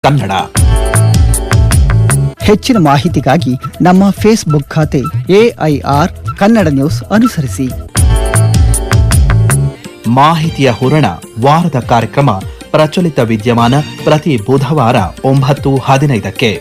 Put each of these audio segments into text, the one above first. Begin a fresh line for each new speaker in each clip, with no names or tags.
ಕನ್ನಡ
ಹೆಚ್ಚಿನ ಮಾಹಿತಿಗಾಗಿ ನಮ್ಮ ಫೇಸ್ಬುಕ್ ಖಾತೆ ಎಐಆರ್ ಕನ್ನಡ ನ್ಯೂಸ್ ಅನುಸರಿಸಿ
ಮಾಹಿತಿಯ ಹೂರಣ ವಾರದ ಕಾರ್ಯಕ್ರಮ ಪ್ರಚಲಿತ ವಿದ್ಯಮಾನ ಪ್ರತಿ ಬುಧವಾರ ಒಂಬತ್ತು ಹದಿನೈದಕ್ಕೆ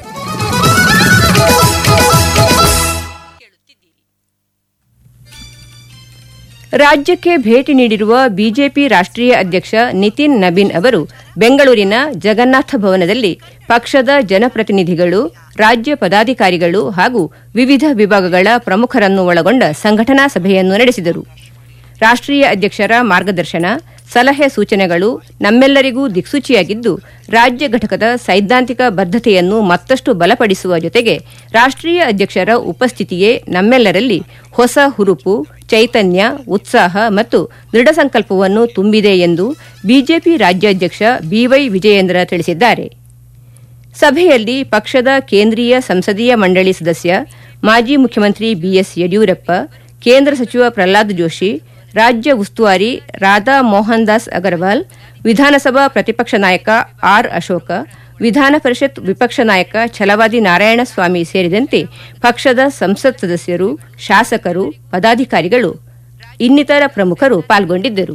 ರಾಜ್ಯಕ್ಕೆ ಭೇಟಿ ನೀಡಿರುವ ಬಿಜೆಪಿ ರಾಷ್ಟ್ರೀಯ ಅಧ್ಯಕ್ಷ ನಿತಿನ್ ನಬೀನ್ ಅವರು ಬೆಂಗಳೂರಿನ ಜಗನ್ನಾಥ ಭವನದಲ್ಲಿ ಪಕ್ಷದ ಜನಪ್ರತಿನಿಧಿಗಳು ರಾಜ್ಯ ಪದಾಧಿಕಾರಿಗಳು ಹಾಗೂ ವಿವಿಧ ವಿಭಾಗಗಳ ಪ್ರಮುಖರನ್ನು ಒಳಗೊಂಡ ಸಂಘಟನಾ ಸಭೆಯನ್ನು ನಡೆಸಿದರು ರಾಷ್ಟ್ರೀಯ ಅಧ್ಯಕ್ಷರ ಮಾರ್ಗದರ್ಶನ ಸಲಹೆ ಸೂಚನೆಗಳು ನಮ್ಮೆಲ್ಲರಿಗೂ ದಿಕ್ಸೂಚಿಯಾಗಿದ್ದು ರಾಜ್ಯ ಘಟಕದ ಸೈದ್ಧಾಂತಿಕ ಬದ್ಧತೆಯನ್ನು ಮತ್ತಷ್ಟು ಬಲಪಡಿಸುವ ಜೊತೆಗೆ ರಾಷ್ಟ್ರೀಯ ಅಧ್ಯಕ್ಷರ ಉಪಸ್ಥಿತಿಯೇ ನಮ್ಮೆಲ್ಲರಲ್ಲಿ ಹೊಸ ಹುರುಪು ಚೈತನ್ಯ ಉತ್ಸಾಹ ಮತ್ತು ದೃಢ ಸಂಕಲ್ಪವನ್ನು ತುಂಬಿದೆ ಎಂದು ಬಿಜೆಪಿ ರಾಜ್ಯಾಧ್ಯಕ್ಷ ಬಿವೈ ವಿಜಯೇಂದ್ರ ತಿಳಿಸಿದ್ದಾರೆ ಸಭೆಯಲ್ಲಿ ಪಕ್ಷದ ಕೇಂದ್ರೀಯ ಸಂಸದೀಯ ಮಂಡಳಿ ಸದಸ್ಯ ಮಾಜಿ ಮುಖ್ಯಮಂತ್ರಿ ಬಿಎಸ್ ಯಡಿಯೂರಪ್ಪ ಕೇಂದ್ರ ಸಚಿವ ಪ್ರಹ್ಲಾದ್ ಜೋಶಿ ರಾಜ್ಯ ಉಸ್ತುವಾರಿ ರಾಧಾ ಮೋಹನ್ ದಾಸ್ ಅಗರ್ವಾಲ್ ವಿಧಾನಸಭಾ ಪ್ರತಿಪಕ್ಷ ನಾಯಕ ಆರ್ ಅಶೋಕ ವಿಧಾನ ಪರಿಷತ್ ವಿಪಕ್ಷ ನಾಯಕ ಛಲವಾದಿ ನಾರಾಯಣಸ್ವಾಮಿ ಸೇರಿದಂತೆ ಪಕ್ಷದ ಸಂಸತ್ ಸದಸ್ಯರು ಶಾಸಕರು ಪದಾಧಿಕಾರಿಗಳು ಇನ್ನಿತರ ಪ್ರಮುಖರು ಪಾಲ್ಗೊಂಡಿದ್ದರು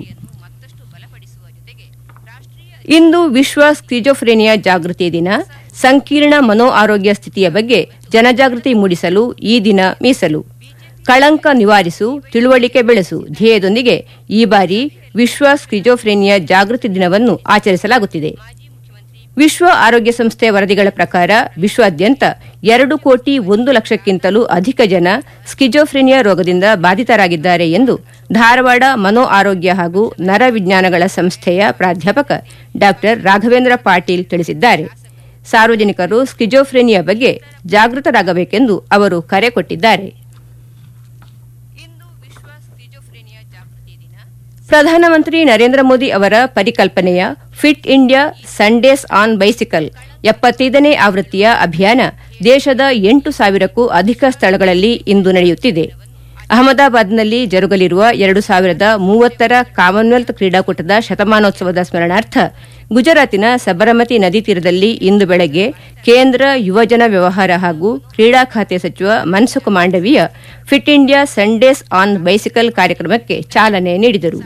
ಇಂದು ವಿಶ್ವ ಸ್ಕಿಜೋಫ್ರೇನಿಯಾ ಜಾಗೃತಿ ದಿನ ಸಂಕೀರ್ಣ ಮನೋ ಆರೋಗ್ಯ ಸ್ಥಿತಿಯ ಬಗ್ಗೆ ಜನಜಾಗೃತಿ ಮೂಡಿಸಲು ಈ ದಿನ ಮೀಸಲು ಕಳಂಕ ನಿವಾರಿಸು ತಿಳುವಳಿಕೆ ಬೆಳೆಸು ಧ್ಯೇಯದೊಂದಿಗೆ ಈ ಬಾರಿ ವಿಶ್ವ ಸ್ಕಿಜೋಫ್ರೇನಿಯಾ ಜಾಗೃತಿ ದಿನವನ್ನು ಆಚರಿಸಲಾಗುತ್ತಿದೆ ವಿಶ್ವ ಆರೋಗ್ಯ ಸಂಸ್ಥೆ ವರದಿಗಳ ಪ್ರಕಾರ ವಿಶ್ವಾದ್ಯಂತ ಎರಡು ಕೋಟಿ ಒಂದು ಲಕ್ಷಕ್ಕಿಂತಲೂ ಅಧಿಕ ಜನ ಸ್ಕಿಜೋಫ್ರೆನಿಯಾ ರೋಗದಿಂದ ಬಾಧಿತರಾಗಿದ್ದಾರೆ ಎಂದು ಧಾರವಾಡ ಮನೋ ಆರೋಗ್ಯ ಹಾಗೂ ನರವಿಜ್ಞಾನಗಳ ಸಂಸ್ಥೆಯ ಪ್ರಾಧ್ಯಾಪಕ ಡಾ ರಾಘವೇಂದ್ರ ಪಾಟೀಲ್ ತಿಳಿಸಿದ್ದಾರೆ ಸಾರ್ವಜನಿಕರು ಸ್ಕಿಜೋಫ್ರೆನಿಯಾ ಬಗ್ಗೆ ಜಾಗೃತರಾಗಬೇಕೆಂದು ಅವರು ಕರೆ ಕೊಟ್ಟಿದ್ದಾರೆ ಪ್ರಧಾನಮಂತ್ರಿ ನರೇಂದ್ರ ಮೋದಿ ಅವರ ಪರಿಕಲ್ಪನೆಯ fit India Sundays on bicycle ಎಪ್ಪತ್ತೈದನೇ ಆವೃತ್ತಿಯ ಅಭಿಯಾನ ದೇಶದ ಎಂಟು ಸಾವಿರಕ್ಕೂ ಅಧಿಕ ಸ್ಥಳಗಳಲ್ಲಿ ಇಂದು ನಡೆಯುತ್ತಿದೆ ಅಹಮದಾಬಾದ್ನಲ್ಲಿ ಜರುಗಲಿರುವ ಎರಡು ಸಾವಿರದ ಮೂವತ್ತರ ಕಾಮನ್ವೆಲ್ತ್ ಕ್ರೀಡಾಕೂಟದ ಶತಮಾನೋತ್ಸವದ ಸ್ಮರಣಾರ್ಥ ಗುಜರಾತಿನ ಸಬರಮತಿ ನದಿ ತೀರದಲ್ಲಿ ಇಂದು ಬೆಳಗ್ಗೆ ಕೇಂದ್ರ ಯುವಜನ ವ್ಯವಹಾರ ಹಾಗೂ ಕ್ರೀಡಾ ಖಾತೆ ಸಚಿವ Mansukh Mandaviya fit India Sundays on bicycle ಕಾರ್ಯಕ್ರಮಕ್ಕೆ ಚಾಲನೆ ನೀಡಿದರು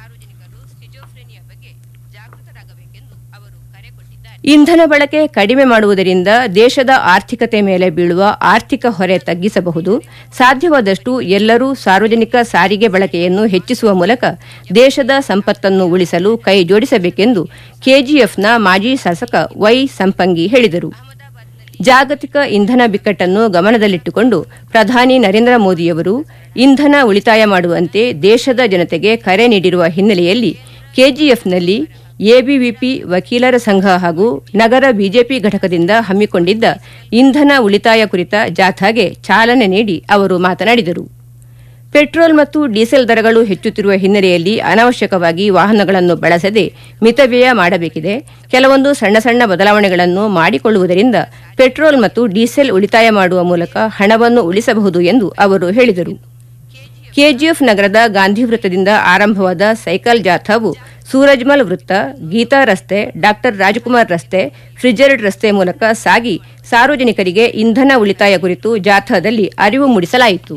ಇಂಧನ ಬಳಕೆ ಕಡಿಮೆ ಮಾಡುವುದರಿಂದ ದೇಶದ ಆರ್ಥಿಕತೆ ಮೇಲೆ ಬೀಳುವ ಆರ್ಥಿಕ ಹೊರೆ ತಗ್ಗಿಸಬಹುದು ಸಾಧ್ಯವಾದಷ್ಟು ಎಲ್ಲರೂ ಸಾರ್ವಜನಿಕ ಸಾರಿಗೆ ಬಳಕೆಯನ್ನು ಹೆಚ್ಚಿಸುವ ಮೂಲಕ ದೇಶದ ಸಂಪತ್ತನ್ನು ಉಳಿಸಲು ಕೈ ಜೋಡಿಸಬೇಕೆಂದು ಕೆಜಿಎಫ್ನ ಮಾಜಿ ಶಾಸಕ ವೈ ಸಂಪಂಗಿ ಹೇಳಿದರು ಜಾಗತಿಕ ಇಂಧನ ಬಿಕ್ಕಟ್ಟನ್ನು ಗಮನದಲ್ಲಿಟ್ಟುಕೊಂಡು ಪ್ರಧಾನಿ ನರೇಂದ್ರ ಮೋದಿಯವರು ಇಂಧನ ಉಳಿತಾಯ ಮಾಡುವಂತೆ ದೇಶದ ಜನತೆಗೆ ಕರೆ ನೀಡಿರುವ ಹಿನ್ನೆಲೆಯಲ್ಲಿ ಕೆಜಿಎಫ್ನಲ್ಲಿ ಎಬಿವಿಪಿ ವಕೀಲರ ಸಂಘ ಹಾಗೂ ನಗರ ಬಿಜೆಪಿ ಘಟಕದಿಂದ ಹಮ್ಮಿಕೊಂಡಿದ್ದ ಇಂಧನ ಉಳಿತಾಯ ಕುರಿತ ಜಾಥಾಗೆ ಚಾಲನೆ ನೀಡಿ ಅವರು ಮಾತನಾಡಿದರು ಪೆಟ್ರೋಲ್ ಮತ್ತು ಡೀಸೆಲ್ ದರಗಳು ಹೆಚ್ಚುತ್ತಿರುವ ಹಿನ್ನೆಲೆಯಲ್ಲಿ ಅನಾವಶ್ಯಕವಾಗಿ ವಾಹನಗಳನ್ನು ಬಳಸದೆ ಮಿತವ್ಯಯ ಮಾಡಬೇಕಿದೆ ಕೆಲವೊಂದು ಸಣ್ಣ ಸಣ್ಣ ಬದಲಾವಣೆಗಳನ್ನು ಮಾಡಿಕೊಳ್ಳುವುದರಿಂದ ಪೆಟ್ರೋಲ್ ಮತ್ತು ಡೀಸೆಲ್ ಉಳಿತಾಯ ಮಾಡುವ ಮೂಲಕ ಹಣವನ್ನು ಉಳಿಸಬಹುದು ಎಂದು ಅವರು ಹೇಳಿದರು ಕೆಜಿಎಫ್ ನಗರದ ಗಾಂಧಿ ವೃತ್ತದಿಂದ ಆರಂಭವಾದ ಸೈಕಲ್ ಜಾಥಾವು ಸೂರಜ್ಮಲ್ ವೃತ್ತ ಗೀತಾ ರಸ್ತೆ ಡಾಕ್ಟರ್ ರಾಜಕುಮಾರ್ ರಸ್ತೆ ಫ್ರಿಜರ್ಡ್ ರಸ್ತೆ ಮೂಲಕ ಸಾಗಿ ಸಾರ್ವಜನಿಕರಿಗೆ ಇಂಧನ ಉಳಿತಾಯ ಕುರಿತು ಜಾಥಾದಲ್ಲಿ ಅರಿವು ಮೂಡಿಸಲಾಯಿತು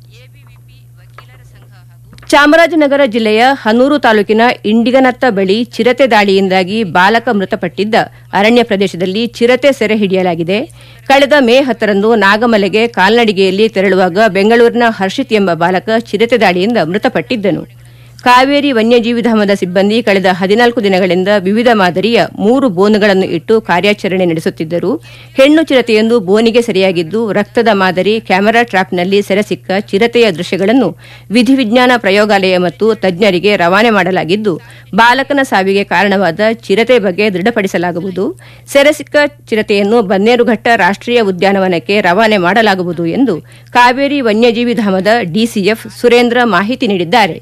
ಚಾಮರಾಜನಗರ ಜಿಲ್ಲೆಯ ಹನೂರು ತಾಲೂಕಿನ ಇಂಡಿಗನತ್ತ ಬಳಿ ಚಿರತೆ ದಾಳಿಯಿಂದಾಗಿ ಬಾಲಕ ಮೃತಪಟ್ಟಿದ್ದ ಅರಣ್ಯ ಪ್ರದೇಶದಲ್ಲಿ ಚಿರತೆ ಸೆರೆ ಹಿಡಿಯಲಾಗಿದೆ ಕಳೆದ ಮೇ ಹತ್ತರಂದು ನಾಗಮಲೆಗೆ ಕಾಲ್ನಡಿಗೆಯಲ್ಲಿ ತೆರಳುವಾಗ ಬೆಂಗಳೂರಿನ ಹರ್ಷಿತ್ ಎಂಬ ಬಾಲಕ ಚಿರತೆ ದಾಳಿಯಿಂದ ಮೃತಪಟ್ಟಿದ್ದನು ಕಾವೇರಿ ವನ್ಯಜೀವಿ ಧಾಮದ ಸಿಬ್ಬಂದಿ ಕಳೆದ ಹದಿನಾಲ್ಕು ದಿನಗಳಿಂದ ವಿವಿಧ ಮಾದರಿಯ ಮೂರು ಬೋನುಗಳನ್ನು ಇಟ್ಟು ಕಾರ್ಯಾಚರಣೆ ನಡೆಸುತ್ತಿದ್ದರು ಹೆಣ್ಣು ಚಿರತೆಯೊಂದು ಬೋನಿಗೆ ಸೆರೆಯಾಗಿದ್ದು ರಕ್ತದ ಮಾದರಿ ಕ್ಯಾಮೆರಾ ಟ್ರಾಪ್ನಲ್ಲಿ ಸೆರೆಸಿಕ್ಕ ಚಿರತೆಯ ದೃಶ್ಯಗಳನ್ನು ವಿಧಿವಿಜ್ಞಾನ ಪ್ರಯೋಗಾಲಯ ಮತ್ತು ತಜ್ಞರಿಗೆ ರವಾನೆ ಮಾಡಲಾಗಿದ್ದು ಬಾಲಕನ ಸಾವಿಗೆ ಕಾರಣವಾದ ಚಿರತೆ ಬಗ್ಗೆ ದೃಢಪಡಿಸಲಾಗುವುದು ಸೆರೆಸಿಕ್ಕ ಚಿರತೆಯನ್ನು ಬನ್ನೇರುಘಟ್ಟ ರಾಷ್ಟ್ರೀಯ ಉದ್ಯಾನವನಕ್ಕೆ ರವಾನೆ ಮಾಡಲಾಗುವುದು ಎಂದು ಕಾವೇರಿ ವನ್ಯಜೀವಿ ಧಾಮದ ಡಿಸಿಎಫ್ ಸುರೇಂದ್ರ ಮಾಹಿತಿ ನೀಡಿದ್ದಾರೆ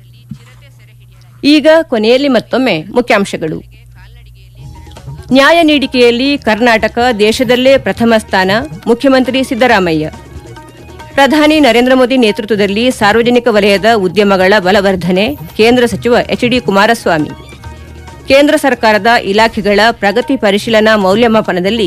ಈಗ ಕೊನೆಯಲ್ಲಿ ಮತ್ತೊಮ್ಮೆ ಮುಖ್ಯಾಂಶಗಳು ನ್ಯಾಯ ನೀಡಿಕೆಯಲ್ಲಿ ಕರ್ನಾಟಕ ದೇಶದಲ್ಲೇ ಪ್ರಥಮ ಸ್ಥಾನ ಮುಖ್ಯಮಂತ್ರಿ ಸಿದ್ದರಾಮಯ್ಯ ಪ್ರಧಾನಿ ನರೇಂದ್ರ ಮೋದಿ ನೇತೃತ್ವದಲ್ಲಿ ಸಾರ್ವಜನಿಕ ವಲಯದ ಉದ್ಯಮಗಳ ಬಲವರ್ಧನೆ ಕೇಂದ್ರ ಸಚಿವ ಎಚ್ಡಿ ಕುಮಾರಸ್ವಾಮಿ ಕೇಂದ್ರ ಸರ್ಕಾರದ ಇಲಾಖೆಗಳ ಪ್ರಗತಿ ಪರಿಶೀಲನಾ ಮೌಲ್ಯಮಾಪನದಲ್ಲಿ